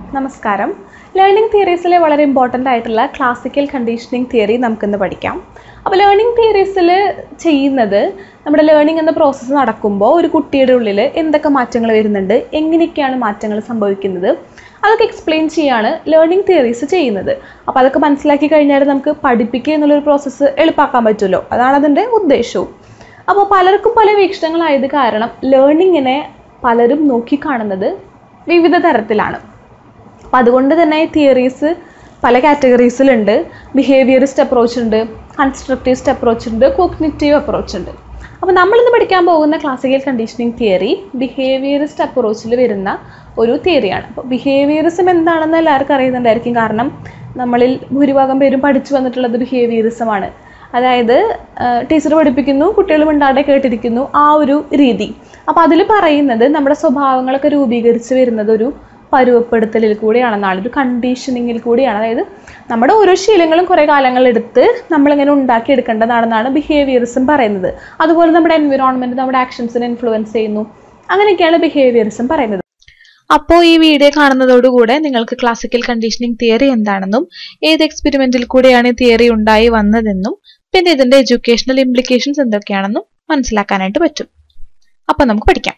നമസ്കാരം ലേണിംഗ് തിയറീസിലെ വളരെ ഇമ്പോർട്ടൻ്റ് ആയിട്ടുള്ള ക്ലാസിക്കൽ കണ്ടീഷനിങ് തിയറി നമുക്കിന്ന് പഠിക്കാം അപ്പോൾ ലേണിംഗ് തിയറീസിൽ ചെയ്യുന്നത് നമ്മുടെ ലേണിംഗ് എന്ന പ്രോസസ്സ് നടക്കുമ്പോൾ ഒരു കുട്ടിയുടെ ഉള്ളിൽ എന്തൊക്കെ മാറ്റങ്ങൾ വരുന്നുണ്ട് എങ്ങനെയൊക്കെയാണ് മാറ്റങ്ങൾ സംഭവിക്കുന്നത് അതൊക്കെ എക്സ്പ്ലെയിൻ ചെയ്യാണ് ലേണിംഗ് തിയറീസ് ചെയ്യുന്നത് അപ്പോൾ അതൊക്കെ മനസ്സിലാക്കി കഴിഞ്ഞാൽ നമുക്ക് പഠിപ്പിക്കുക എന്നുള്ളൊരു പ്രോസസ്സ് എളുപ്പമാക്കാൻ പറ്റുമല്ലോ അതാണ് അതിൻ്റെ ഉദ്ദേശവും അപ്പോൾ പലർക്കും പല വീക്ഷണങ്ങളായത് കാരണം ലേണിങ്ങിനെ പലരും നോക്കിക്കാണുന്നത് വിവിധ തരത്തിലാണ് അപ്പം അതുകൊണ്ട് തന്നെ തിയറീസ് പല കാറ്റഗറീസിലുണ്ട് ബിഹേവിയറിസ്റ്റ് അപ്രോച്ച് ഉണ്ട് കൺസ്ട്രക്റ്റിവിസ്റ്റ് അപ്രോച്ച് ഉണ്ട് കോഗ്നിറ്റീവ് അപ്രോച്ച് ഉണ്ട് അപ്പോൾ നമ്മളിന്ന് പഠിക്കാൻ പോകുന്ന ക്ലാസിക്കൽ കണ്ടീഷനിങ് തിയറി ബിഹേവിയറിസ്റ്റ് അപ്രോച്ചിൽ വരുന്ന ഒരു തിയറിയാണ് അപ്പോൾ ബിഹേവിയറിസം എന്താണെന്ന് എല്ലാവർക്കും അറിയുന്നുണ്ടായിരിക്കും കാരണം നമ്മളിൽ ഭൂരിഭാഗം പേരും പഠിച്ചു വന്നിട്ടുള്ളത് ബിഹേവിയറിസമാണ് അതായത് ടീച്ചർ പഠിപ്പിക്കുന്നു കുട്ടികൾ മിണ്ടാതെ കേട്ടിരിക്കുന്നു ആ ഒരു രീതി അപ്പോൾ അതിൽ പറയുന്നത് നമ്മുടെ സ്വഭാവങ്ങളൊക്കെ രൂപീകരിച്ച് വരുന്നത് ഒരു പരുവപ്പെടുത്തലിൽ കൂടിയാണെന്നാണ് ഒരു കണ്ടീഷനിങ്ങിൽ കൂടിയാണ് അതായത് നമ്മുടെ ഓരോ ശീലങ്ങളും കുറേ കാലങ്ങളെടുത്ത് നമ്മളിങ്ങനെ ഉണ്ടാക്കിയെടുക്കേണ്ടതാണെന്നാണ് ബിഹേവിയറിസം പറയുന്നത് അതുപോലെ നമ്മുടെ എൻവിറോൺമെൻറ്റ് നമ്മുടെ ആക്ഷൻസിനെ ഇൻഫ്ലുവൻസ് ചെയ്യുന്നു അങ്ങനെയൊക്കെയാണ് ബിഹേവിയറിസം പറയുന്നത് അപ്പോൾ ഈ വീഡിയോ കാണുന്നതോടുകൂടെ നിങ്ങൾക്ക് ക്ലാസിക്കൽ കണ്ടീഷനിങ് തിയറി എന്താണെന്നും ഏത് എക്സ്പെരിമെന്റിൽ കൂടെയാണ് ഈ തിയറി ഉണ്ടായി വന്നതെന്നും പിന്നെ ഇതിന്റെ എഡ്യൂക്കേഷണൽ ഇംപ്ലിക്കേഷൻസ് എന്തൊക്കെയാണെന്നും മനസ്സിലാക്കാനായിട്ട് പറ്റും അപ്പൊ നമുക്ക് പഠിക്കാം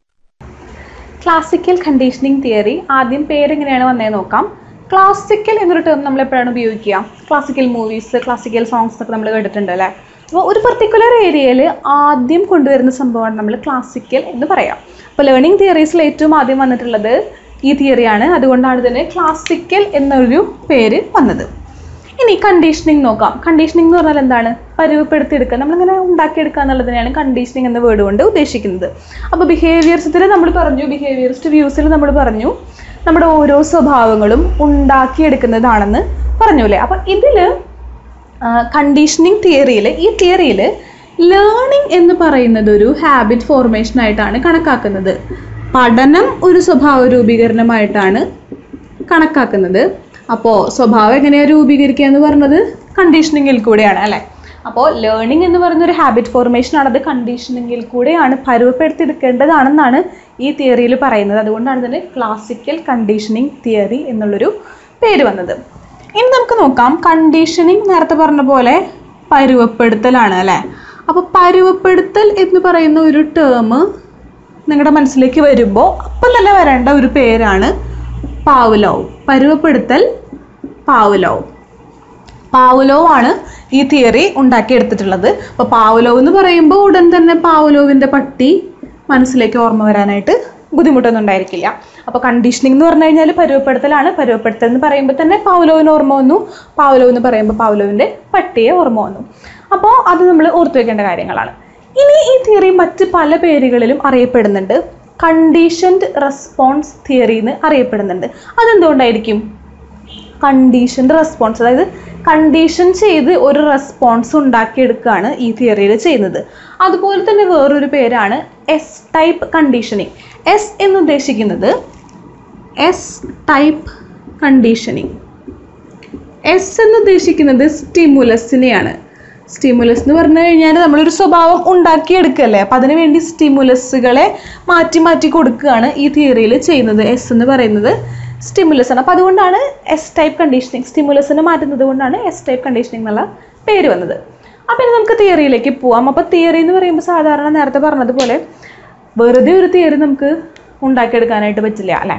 ക്ലാസിക്കൽ കണ്ടീഷനിങ് തിയറി ആദ്യം പേരെങ്ങനെയാണ് വന്നതെന്ന് നോക്കാം ക്ലാസിക്കൽ എന്നൊരു ടേം നമ്മൾ എപ്പോഴാണ് ഉപയോഗിക്കുക ക്ലാസിക്കൽ മൂവീസ് ക്ലാസിക്കൽ സോങ്സ് ഒക്കെ നമ്മൾ കേട്ടിട്ടുണ്ട് അല്ലേ അപ്പോൾ ഒരു പർട്ടിക്കുലർ ഏരിയയിൽ ആദ്യം കൊണ്ടുവരുന്ന സംഭവമാണ് നമ്മൾ ക്ലാസിക്കൽ എന്ന് പറയാം അപ്പോൾ ലേണിംഗ് തിയറീസിൽ ഏറ്റവും ആദ്യം വന്നിട്ടുള്ളത് ഈ തിയറിയാണ് അതുകൊണ്ടാണ് ഇതിന് ക്ലാസിക്കൽ എന്നൊരു പേര് വന്നത് ഇനി കണ്ടീഷനിങ് നോക്കാം കണ്ടീഷനിങ് എന്ന് പറഞ്ഞാൽ എന്താണ് പരുവപ്പെടുത്തിയെടുക്കുക നമ്മളിങ്ങനെ ഉണ്ടാക്കിയെടുക്കുക എന്നുള്ളതിനെയാണ് കണ്ടീഷനിങ് എന്ന വേർഡ് കൊണ്ട് ഉദ്ദേശിക്കുന്നത് അപ്പോൾ ബിഹേവിയർസത്തിൽ നമ്മൾ പറഞ്ഞു ബിഹേവിയറിസ്റ്റ് വ്യൂസിൽ നമ്മൾ പറഞ്ഞു നമ്മുടെ ഓരോ സ്വഭാവങ്ങളും ഉണ്ടാക്കിയെടുക്കുന്നതാണെന്ന് പറഞ്ഞു അല്ലേ അപ്പോൾ ഇതിൽ കണ്ടീഷനിങ് തിയറിയിൽ ഈ തിയറിയിൽ ലേണിംഗ് എന്ന് പറയുന്നത് ഒരു ഹാബിറ്റ് ഫോർമേഷൻ ആയിട്ടാണ് കണക്കാക്കുന്നത് പഠനം ഒരു സ്വഭാവ രൂപീകരണമായിട്ടാണ് കണക്കാക്കുന്നത് അപ്പോൾ സ്വഭാവം എങ്ങനെയാണ് രൂപീകരിക്കുക എന്ന് പറഞ്ഞത് കണ്ടീഷനിങ്ങിൽ കൂടെയാണ് അല്ലേ അപ്പോൾ ലേണിംഗ് എന്ന് പറയുന്ന ഒരു ഹാബിറ്റ് ഫോർമേഷൻ ആണ് അത് കണ്ടീഷനിങ്ങിൽ കൂടെയാണ് പരുവപ്പെടുത്തിയെടുക്കേണ്ടതാണെന്നാണ് ഈ തിയറിയിൽ പറയുന്നത് അതുകൊണ്ടാണ് ഇതിന് ക്ലാസിക്കൽ കണ്ടീഷനിങ് തിയറി എന്നുള്ളൊരു പേര് വന്നത് ഇനി നമുക്ക് നോക്കാം കണ്ടീഷനിങ് നേരത്തെ പറഞ്ഞ പോലെ പരുവപ്പെടുത്തലാണ് അല്ലേ അപ്പോൾ പരുവപ്പെടുത്തൽ എന്ന് പറയുന്ന ഒരു ടേം നിങ്ങളുടെ മനസ്സിലേക്ക് വരുമ്പോൾ അപ്പം തന്നെ വരേണ്ട ഒരു പേരാണ് പാവുലോവ് പരുവപ്പെടുത്തൽ പാവുലോവ് പാവുലോവ് ആണ് ഈ തിയറി ഉണ്ടാക്കിയെടുത്തിട്ടുള്ളത് അപ്പോൾ പാവുലോവ് എന്ന് പറയുമ്പോൾ ഉടൻ തന്നെ പാവുലോവിൻ്റെ പട്ടി മനസ്സിലേക്ക് ഓർമ്മ വരാനായിട്ട് ബുദ്ധിമുട്ടൊന്നും ഉണ്ടായിരിക്കില്ല അപ്പോൾ കണ്ടീഷനിങ് എന്ന് പറഞ്ഞു കഴിഞ്ഞാൽ പരുവപ്പെടുത്തലാണ് പരുവപ്പെടുത്തൽ എന്ന് പറയുമ്പോൾ തന്നെ പാവുലോവിന് ഓർമ്മ വന്നു പാവുലോവ് എന്ന് പറയുമ്പോൾ പാവുലോവിൻ്റെ പട്ടിയെ ഓർമ്മ വന്നു അപ്പോൾ അത് നമ്മൾ ഓർത്തു വെക്കേണ്ട കാര്യങ്ങളാണ് ഇനി ഈ തിയറി മറ്റ് പല പേരുകളിലും അറിയപ്പെടുന്നുണ്ട് കണ്ടീഷൻഡ് റെസ്പോൺസ് തിയറി എന്ന് അറിയപ്പെടുന്നുണ്ട് അതെന്തുകൊണ്ടായിരിക്കും കണ്ടീഷൻഡ് റെസ്പോൺസ് അതായത് കണ്ടീഷൻ ചെയ്ത് ഒരു റെസ്പോൺസ് ഉണ്ടാക്കിയെടുക്കുകയാണ് ഈ തിയറിയിൽ ചെയ്യുന്നത് അതുപോലെ തന്നെ വേറൊരു പേരാണ് എസ് ടൈപ്പ് കണ്ടീഷനിങ് എസ് എന്ന് ഉദ്ദേശിക്കുന്നത് എസ് ടൈപ്പ് കണ്ടീഷനിങ് എസ് എന്ന് ഉദ്ദേശിക്കുന്നത് സ്റ്റിമുലസിനെയാണ് സ്റ്റിമുലസ് എന്ന് പറഞ്ഞു കഴിഞ്ഞാൽ നമ്മളൊരു സ്വഭാവം ഉണ്ടാക്കിയെടുക്കല്ലേ അപ്പം അതിനു വേണ്ടി സ്റ്റിമുലസുകളെ മാറ്റി മാറ്റി കൊടുക്കുകയാണ് ഈ തിയറിയിൽ ചെയ്യുന്നത് എസ് എന്ന് പറയുന്നത് സ്റ്റിമുലസ് ആണ് അപ്പോൾ അതുകൊണ്ടാണ് എസ് ടൈപ്പ് കണ്ടീഷനിങ് സ്റ്റിമുലസിനെ മാറ്റുന്നത് കൊണ്ടാണ് എസ് ടൈപ്പ് കണ്ടീഷനിങ് എന്നുള്ള പേര് വന്നത് അപ്പം ഇനി നമുക്ക് തിയറിയിലേക്ക് പോവാം അപ്പോൾ തിയറി എന്ന് പറയുമ്പോൾ സാധാരണ നേരത്തെ പറഞ്ഞതുപോലെ വെറുതെ ഒരു തിയറി നമുക്ക് ഉണ്ടാക്കിയെടുക്കാനായിട്ട് പറ്റില്ല അല്ലേ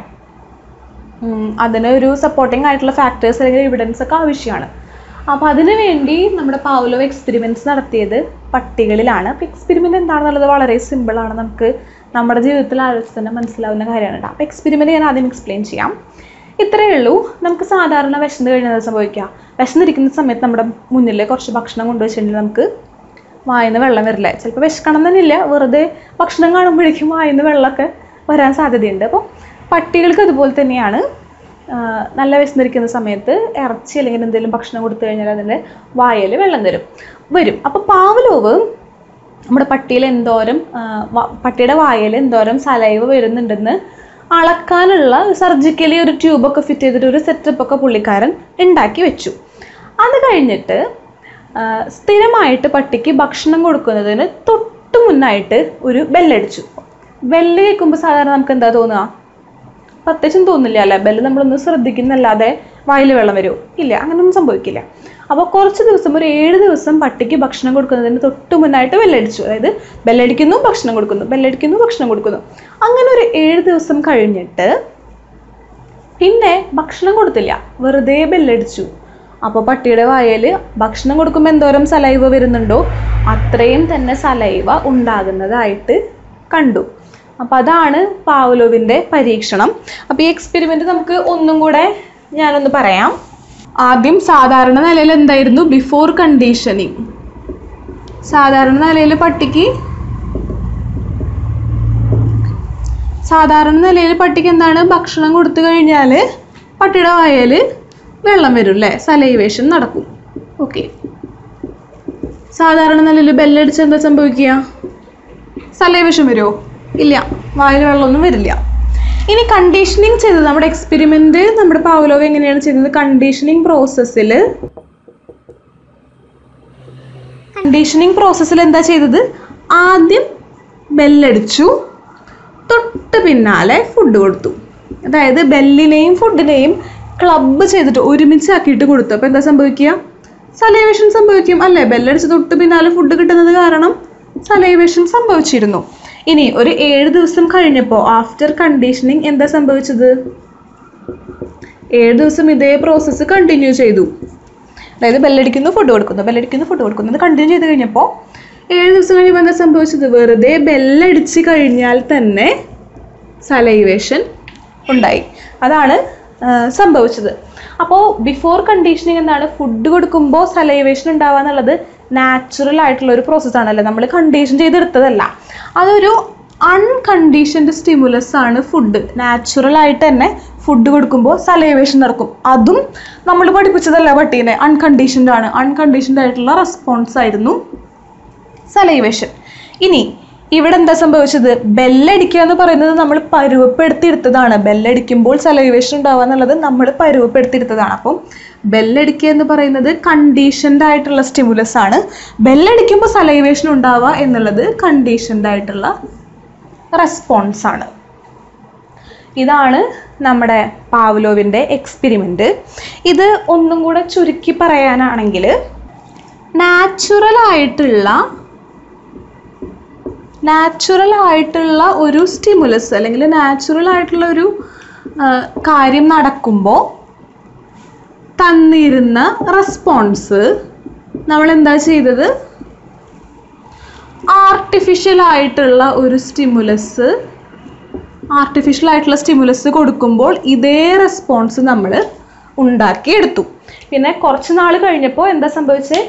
അതിന് ഒരു സപ്പോർട്ടിംഗ് ആയിട്ടുള്ള ഫാക്ടേഴ്സ് അല്ലെങ്കിൽ എവിഡൻസ് ഒക്കെ ആവശ്യമാണ് അപ്പോൾ അതിനു വേണ്ടി നമ്മുടെ പാവലോ എക്സ്പെരിമെൻറ്റ്സ് നടത്തിയത് പട്ടികളിലാണ് അപ്പോൾ എക്സ്പെരിമെൻ്റ് എന്താണെന്നുള്ളത് വളരെ സിമ്പിളാണ് നമുക്ക് നമ്മുടെ ജീവിതത്തിൽ ആലോചിച്ച് തന്നെ മനസ്സിലാവുന്ന കാര്യമാണ് അപ്പോൾ എക്സ്പെരിമെൻ്റ് ഞാൻ ആദ്യം എക്സ്പ്ലെയിൻ ചെയ്യാം ഇത്രയേ ഉള്ളൂ നമുക്ക് സാധാരണ വിശന്ന് കഴിഞ്ഞാൽ സംഭവിക്കുക വിശന്നിരിക്കുന്ന സമയത്ത് നമ്മുടെ മുന്നിൽ കുറച്ച് ഭക്ഷണം കൊണ്ടുവച്ചിട്ടുണ്ടെങ്കിൽ നമുക്ക് വായിന്ന് വെള്ളം വരില്ല ചിലപ്പോൾ വിശക്കണം തന്നെയില്ല വെറുതെ ഭക്ഷണം കാണുമ്പോഴേക്കും വായിന്ന് വെള്ളമൊക്കെ വരാൻ സാധ്യതയുണ്ട് അപ്പോൾ പട്ടികൾക്ക് അതുപോലെ തന്നെയാണ് നല്ല വിശന്നിരിക്കുന്ന സമയത്ത് ഇറച്ചി അല്ലെങ്കിൽ എന്തെങ്കിലും ഭക്ഷണം കൊടുത്തു കഴിഞ്ഞാൽ അതിൻ്റെ വായൽ വെള്ളം തരും വരും അപ്പോൾ പാവലോവ് നമ്മുടെ പട്ടിയിൽ എന്തോരം പട്ടിയുടെ വായൽ എന്തോരം സലൈവ് വരുന്നുണ്ടെന്ന് അളക്കാനുള്ള സർജിക്കലി ഒരു ട്യൂബൊക്കെ ഫിറ്റ് ചെയ്തിട്ട് ഒരു സെറ്റപ്പൊക്കെ പുള്ളിക്കാരൻ ഉണ്ടാക്കി വെച്ചു അത് കഴിഞ്ഞിട്ട് സ്ഥിരമായിട്ട് പട്ടിക്ക് ഭക്ഷണം കൊടുക്കുന്നതിന് തൊട്ട് മുന്നായിട്ട് ഒരു ബെല്ലടിച്ചു ബെല്ല് കേൾക്കുമ്പോൾ സാധാരണ നമുക്ക് എന്താ തോന്നുക പ്രത്യേകിച്ചും തോന്നില്ല അല്ലേ ബെല്ല് നമ്മളൊന്ന് ശ്രദ്ധിക്കുന്നല്ലാതെ വായിൽ വെള്ളം വരുമോ ഇല്ല അങ്ങനെയൊന്നും സംഭവിക്കില്ല അപ്പോൾ കുറച്ച് ദിവസം ഒരു ഏഴ് ദിവസം പട്ടിക്ക് ഭക്ഷണം കൊടുക്കുന്നതിന് തൊട്ട് മുന്നായിട്ട് ബെല്ലടിച്ചു അതായത് ബെല്ലടിക്കുന്നു ഭക്ഷണം കൊടുക്കുന്നു ബെല്ലടിക്കുന്നു ഭക്ഷണം കൊടുക്കുന്നു അങ്ങനെ ഒരു ഏഴ് ദിവസം കഴിഞ്ഞിട്ട് പിന്നെ ഭക്ഷണം കൊടുത്തില്ല വെറുതെ ബെല്ലടിച്ചു അപ്പോൾ പട്ടിയുടെ വായയിൽ ഭക്ഷണം കൊടുക്കുമ്പോൾ എന്തോരം സലൈവ വരുന്നുണ്ടോ അത്രയും തന്നെ സലൈവ ഉണ്ടാകുന്നതായിട്ട് കണ്ടു അപ്പോൾ അതാണ് പാവലോവിൻ്റെ പരീക്ഷണം അപ്പോൾ ഈ എക്സ്പെരിമെൻ്റ് നമുക്ക് ഒന്നും കൂടെ ഞാനൊന്ന് പറയാം ആദ്യം സാധാരണ നിലയിൽ എന്തായിരുന്നു ബിഫോർ കണ്ടീഷനിങ് സാധാരണ നിലയിൽ പട്ടിക്ക് സാധാരണ നിലയിൽ പട്ടിക്ക് എന്താണ് ഭക്ഷണം കൊടുത്തു കഴിഞ്ഞാൽ പട്ടിയുടെ വായയിൽ വെള്ളം വരും അല്ലേ സലൈവേഷൻ നടക്കും ഓക്കെ സാധാരണ നിലയിൽ ബെല്ലടിച്ച് എന്താ സംഭവിക്കുക സലൈവേഷൻ വരുമോ ഇല്ല വായിൽ വെള്ളമൊന്നും വരില്ല ഇനി കണ്ടീഷനിങ് ചെയ്തത് നമ്മുടെ എക്സ്പെരിമെന്റ് നമ്മുടെ പാവലോവ് എങ്ങനെയാണ് ചെയ്തത് കണ്ടീഷനിങ് പ്രോസസ്സിൽ കണ്ടീഷനിങ് പ്രോസസ്സിൽ എന്താ ചെയ്തത് ആദ്യം ബെല്ലടിച്ചു തൊട്ട് പിന്നാലെ ഫുഡ് കൊടുത്തു അതായത് ബെല്ലിനെയും ഫുഡിനെയും ക്ലബ്ബ് ചെയ്തിട്ട് ഒരുമിച്ചാക്കിയിട്ട് കൊടുത്തു അപ്പോൾ എന്താ സംഭവിക്കുക സലൈവേഷൻ സംഭവിക്കും അല്ലേ ബെല്ലടിച്ച് തൊട്ട് പിന്നാലെ ഫുഡ് കിട്ടുന്നത് കാരണം സലൈവേഷൻ സംഭവിച്ചിരുന്നു ഇനി ഒരു ഏഴ് ദിവസം കഴിഞ്ഞപ്പോൾ ആഫ്റ്റർ കണ്ടീഷനിങ് എന്താ സംഭവിച്ചത് ഏഴ് ദിവസം ഇതേ പ്രോസസ്സ് കണ്ടിന്യൂ ചെയ്തു അതായത് ബെല്ലടിക്കുന്നു ഫുഡ് കൊടുക്കുന്നു ബെല്ലടിക്കുന്നു ഫുഡ് കൊടുക്കുന്നു ഇത് കണ്ടിന്യൂ ചെയ്ത് കഴിഞ്ഞപ്പോൾ ഏഴ് ദിവസം കഴിയുമ്പോൾ എന്താ സംഭവിച്ചത് വെറുതെ ബെല്ലടിച്ച് കഴിഞ്ഞാൽ തന്നെ സലൈവേഷൻ ഉണ്ടായി അതാണ് ആ, സംഭവിച്ചത് അപ്പോൾ ബിഫോർ കണ്ടീഷനിങ് എന്താണ് ഫുഡ് കൊടുക്കുമ്പോൾ സലൈവേഷൻ ഉണ്ടാവുക എന്നുള്ളത് നാച്ചുറൽ ആയിട്ടുള്ള ഒരു പ്രോസസ്സാണല്ലോ നമ്മൾ കണ്ടീഷൻ ചെയ്തെടുത്തതല്ല അതൊരു അൺകണ്ടീഷൻഡ് സ്റ്റിമുലസ് ആണ് ഫുഡ് നാച്ചുറൽ ആയിട്ട് തന്നെ ഫുഡ് കൊടുക്കുമ്പോൾ സലൈവേഷൻ നടക്കും അതും നമ്മൾ പഠിപ്പിച്ചതല്ല പട്ടീനെ അൺകണ്ടീഷൻഡ് ആണ് അൺകണ്ടീഷൻഡ് ആയിട്ടുള്ള റെസ്പോൺസ് ആയിരുന്നു സലൈവേഷൻ ഇനി ഇവിടെ എന്താ സംഭവിച്ചത് ബെല്ലടിക്കുക എന്ന് പറയുന്നത് നമ്മൾ പരുവപ്പെടുത്തിയെടുത്തതാണ് ബെല്ലടിക്കുമ്പോൾ സലൈവേഷൻ ഉണ്ടാവുക എന്നുള്ളത് നമ്മൾ പരുവപ്പെടുത്തിയെടുത്തതാണ് അപ്പം ബെല്ലടിക്കുക എന്ന് പറയുന്നത് കണ്ടീഷൻഡ് ആയിട്ടുള്ള സ്റ്റിമുലസ് ആണ് ബെല്ലടിക്കുമ്പോൾ സലൈവേഷൻ ഉണ്ടാവുക എന്നുള്ളത് കണ്ടീഷൻഡ് ആയിട്ടുള്ള റെസ്പോൺസ് ആണ് ഇതാണ് നമ്മുടെ പാവ്ലോവിൻ്റെ എക്സ്പെരിമെൻ്റ് ഇത് ഒന്നും കൂടെ ചുരുക്കി പറയാനാണെങ്കിൽ നാച്ചുറൽ ആയിട്ടുള്ള നാച്ചുറൽ ആയിട്ടുള്ള ഒരു സ്റ്റിമുലസ് അല്ലെങ്കിൽ നാച്ചുറൽ ആയിട്ടുള്ള ഒരു ആ, കാര്യം നടക്കുമ്പോൾ തന്നിരുന്ന റെസ്പോൺസ് നമ്മൾ എന്താ ചെയ്തത് ആർട്ടിഫിഷ്യൽ ആയിട്ടുള്ള ഒരു സ്റ്റിമുലസ് ആർട്ടിഫിഷ്യൽ ആയിട്ടുള്ള സ്റ്റിമുലസ് കൊടുക്കുമ്പോൾ ഇതേ റെസ്പോൺസ് നമ്മൾ ഉണ്ടാക്കിയെടുത്തു പിന്നെ കുറച്ച് നാൾ കഴിഞ്ഞപ്പോൾ എന്താ സംഭവിച്ചത്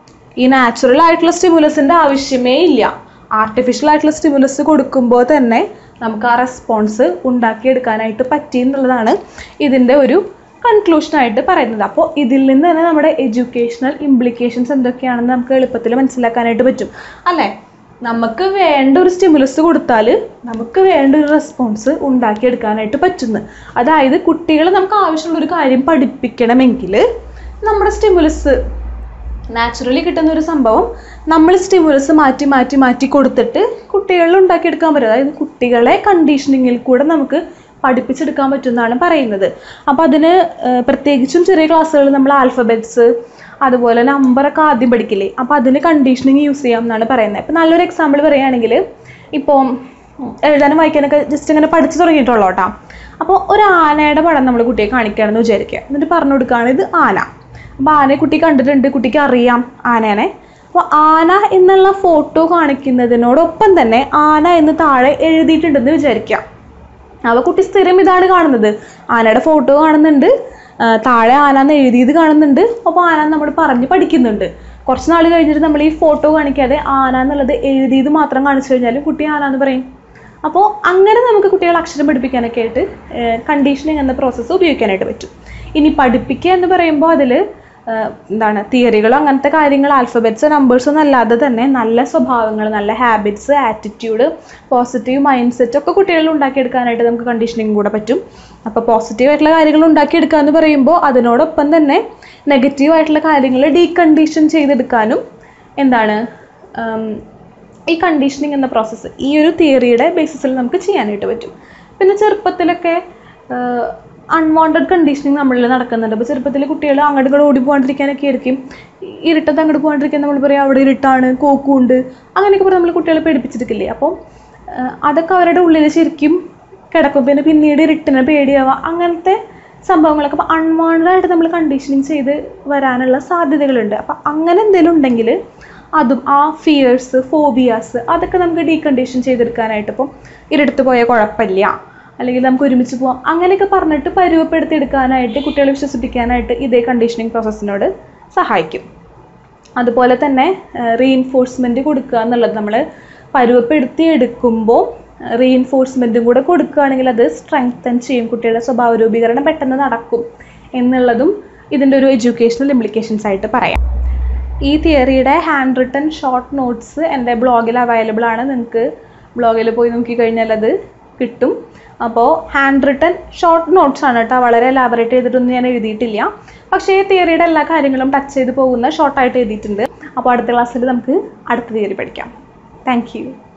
ഈ നാച്ചുറൽ ആയിട്ടുള്ള സ്റ്റിമുലസിൻ്റെ ആവശ്യമേ ഇല്ല ആർട്ടിഫിഷ്യൽ ആയിട്ടുള്ള സ്റ്റിമുലസ് കൊടുക്കുമ്പോൾ തന്നെ നമുക്ക് ആ റെസ്പോൺസ് ഉണ്ടാക്കിയെടുക്കാനായിട്ട് പറ്റി എന്നുള്ളതാണ് ഇതിൻ്റെ ഒരു കൺക്ലൂഷനായിട്ട് പറയുന്നത് അപ്പോൾ ഇതിൽ നിന്ന് തന്നെ നമ്മുടെ എഡ്യൂക്കേഷണൽ ഇംപ്ലിക്കേഷൻസ് എന്തൊക്കെയാണെന്ന് നമുക്ക് എളുപ്പത്തിൽ മനസ്സിലാക്കാനായിട്ട് പറ്റും അല്ലേ നമുക്ക് വേണ്ട ഒരു സ്റ്റിമുലസ് കൊടുത്താൽ നമുക്ക് വേണ്ട ഒരു റെസ്പോൺസ് ഉണ്ടാക്കിയെടുക്കാനായിട്ട് പറ്റുന്നു അതായത് കുട്ടികളെ നമുക്ക് ആവശ്യമുള്ള ഒരു കാര്യം പഠിപ്പിക്കണമെങ്കിൽ നമ്മുടെ സ്റ്റിമുലസ് നാച്ചുറലി കിട്ടുന്ന ഒരു സംഭവം നമ്മൾ സ്റ്റിമുലസ് മാറ്റി മാറ്റി മാറ്റി കൊടുത്തിട്ട് കുട്ടികളിൽ ഉണ്ടാക്കിയെടുക്കാൻ പറ്റും അതായത് കുട്ടികളെ കണ്ടീഷനിങ്ങിൽ കൂടെ നമുക്ക് പഠിപ്പിച്ചെടുക്കാൻ പറ്റുമെന്നാണ് പറയുന്നത് അപ്പോൾ അതിന് ഏർ പ്രത്യേകിച്ചും ചെറിയ ക്ലാസ്സുകളിൽ നമ്മൾ ആൽഫബറ്റ്സ് അതുപോലെ നമ്പറൊക്കെ ആദ്യം പഠിക്കില്ലേ അപ്പോൾ അതിന് കണ്ടീഷനിങ് യൂസ് ചെയ്യാം എന്നാണ് പറയുന്നത് ഇപ്പോൾ നല്ലൊരു എക്സാമ്പിൾ പറയുകയാണെങ്കിൽ ഇപ്പോൾ എഴുതാനും വായിക്കാനൊക്കെ ജസ്റ്റ് ഇങ്ങനെ പഠിച്ചു തുടങ്ങിയിട്ടുള്ളൂ കേട്ടോ അപ്പോൾ ഒരു ആനയുടെ പടം നമ്മൾ കുട്ടിയെ കാണിക്കുകയാണെന്ന് വിചാരിക്കുക എന്നിട്ട് പറഞ്ഞു കൊടുക്കുകയാണ് ഇത് ആന അപ്പോൾ ആനയെ കുട്ടി കണ്ടിട്ടുണ്ട് കുട്ടിക്ക് അറിയാം ആനേനെ അപ്പോൾ ആന എന്നുള്ള ഫോട്ടോ കാണിക്കുന്നതിനോടൊപ്പം തന്നെ ആന എന്ന് താഴെ എഴുതിയിട്ടുണ്ടെന്ന് വിചാരിക്കാം അപ്പോൾ കുട്ടി സ്ഥിരം ഇതാണ് കാണുന്നത് ആനയുടെ ഫോട്ടോ കാണുന്നുണ്ട് ആ, താഴെ ആന എന്ന് എഴുതിയത് കാണുന്നുണ്ട് അപ്പോൾ ആന നമ്മൾ പറഞ്ഞ് പഠിക്കുന്നുണ്ട് കുറച്ച് നാൾ കഴിഞ്ഞിട്ട് നമ്മൾ ഈ ഫോട്ടോ കാണിക്കാതെ ആന എന്നുള്ളത് എഴുതിയത് മാത്രം കാണിച്ചു കഴിഞ്ഞാൽ കുട്ടി ആന എന്ന് പറയും അപ്പോൾ അങ്ങനെ നമുക്ക് കുട്ടികളെ അക്ഷരം പഠിപ്പിക്കാനൊക്കെ ആയിട്ട് കണ്ടീഷനിങ് എന്ന പ്രോസസ്സ് ഉപയോഗിക്കാനായിട്ട് പറ്റും ഇനി പഠിപ്പിക്കുക എന്ന് പറയുമ്പോൾ അതിൽ എന്താണ് തിയറികളോ അങ്ങനത്തെ കാര്യങ്ങൾ ആൽഫബറ്റ്സ് നമ്പേഴ്സ് ഒന്നും അല്ലാതെ തന്നെ നല്ല സ്വഭാവങ്ങൾ നല്ല habits attitude positive mind set ഒക്കെ കുട്ടികളിൽ ഉണ്ടാക്കിയെടുക്കാനായിട്ട് നമുക്ക് കണ്ടീഷനിങ് കൂടെ പറ്റും അപ്പോൾ പോസിറ്റീവ് ആയിട്ടുള്ള കാര്യങ്ങൾ ഉണ്ടാക്കിയെടുക്കുക എന്ന് പറയുമ്പോൾ അതിനോടൊപ്പം തന്നെ നെഗറ്റീവ് ആയിട്ടുള്ള കാര്യങ്ങൾ ഡീകണ്ടീഷൻ ചെയ്തെടുക്കാനും എന്താണ് ഉം, ഈ കണ്ടീഷനിങ് എന്ന പ്രോസസ്സ് ഈ ഒരു തിയറിയുടെ ബേസിസിൽ നമുക്ക് ചെയ്യാനായിട്ട് പറ്റും പിന്നെ ചെറുപ്പത്തിലൊക്കെ അൺവാണ്ടഡ് കണ്ടീഷനിങ് നമ്മളിൽ നടക്കുന്നുണ്ട് അപ്പോൾ ചെറുപ്പത്തിൽ കുട്ടികൾ അങ്ങോട്ട് ഇങ്ങോട്ട് ഓടി പോകാണ്ടിരിക്കാനൊക്കെ ആയിരിക്കും ഇരുട്ടത്ത് അങ്ങോട്ട് പോകാണ്ടിരിക്കാൻ നമ്മൾ പറയും അവിടെ ഇരുട്ടാണ് കോക്കുണ്ട് അങ്ങനെയൊക്കെ പറഞ്ഞ് നമ്മൾ കുട്ടികളെ പേടിപ്പിച്ചിരിക്കില്ലേ അപ്പോൾ അതൊക്കെ അവരുടെ ഉള്ളിൽ ശരിക്കും കിടക്കും പിന്നെ പിന്നീട് ഇരുട്ടിനെ പേടിയാവുക അങ്ങനത്തെ സംഭവങ്ങളൊക്കെ അപ്പോൾ അൺവാണ്ടഡ് ആയിട്ട് നമ്മൾ കണ്ടീഷനിങ് ചെയ്ത് വരാനുള്ള സാധ്യതകളുണ്ട് അപ്പം അങ്ങനെ എന്തെങ്കിലും ഉണ്ടെങ്കിൽ അതും ആ ഫിയേഴ്സ് ഫോബിയാസ് അതൊക്കെ നമുക്ക് ഡീകണ്ടീഷൻ ചെയ്തെടുക്കാനായിട്ട് ഇപ്പം ഇരുടുത്ത് പോയാൽ കുഴപ്പമില്ല അല്ലെങ്കിൽ നമുക്ക് ഒരുമിച്ച് പോവാം അങ്ങനെയൊക്കെ പറഞ്ഞിട്ട് പരുവപ്പെടുത്തി എടുക്കാനായിട്ട് കുട്ടികളെ വിശ്വസിപ്പിക്കാനായിട്ട് ഇതേ കണ്ടീഷനിങ് പ്രോസസ്സിനോട് സഹായിക്കും അതുപോലെ തന്നെ റീഇൻഫോഴ്സ്മെൻറ്റ് കൊടുക്കുക എന്നുള്ളത് നമ്മൾ പരുവപ്പെടുത്തി എടുക്കുമ്പോൾ റീഇൻഫോഴ്സ്മെൻറ്റും കൂടെ കൊടുക്കുകയാണെങ്കിൽ അത് സ്ട്രെങ്തൻ ചെയ്യും കുട്ടികളുടെ സ്വഭാവ രൂപീകരണം പെട്ടെന്ന് നടക്കും എന്നുള്ളതും ഇതിൻ്റെ ഒരു എഡ്യൂക്കേഷണൽ ഇംപ്ലിക്കേഷൻസ് ആയിട്ട് പറയാം ഈ തിയറിയുടെ ഹാൻഡ് റിട്ടൺ ഷോർട്ട് നോട്ട്സ് എൻ്റെ ബ്ലോഗിൽ അവൈലബിൾ ആണ് നിങ്ങൾക്ക് ബ്ലോഗിൽ പോയി നോക്കിക്കഴിഞ്ഞാൽ അത് കിട്ടും അപ്പോൾ ഹാൻഡ് റിട്ടൺ ഷോർട്ട് നോട്ട്സ് ആണ് കേട്ടോ വളരെ എലാബറേറ്റ് ചെയ്തിട്ടൊന്നും ഞാൻ എഴുതിയിട്ടില്ല പക്ഷേ തിയറിയുടെ എല്ലാ കാര്യങ്ങളും ടച്ച് ചെയ്ത് പോകുന്ന ഷോർട്ടായിട്ട് എഴുതിയിട്ടുണ്ട് അപ്പോൾ അടുത്ത ക്ലാസ്സിൽ നമുക്ക് അടുത്ത തിയറി പഠിക്കാം താങ്ക് യു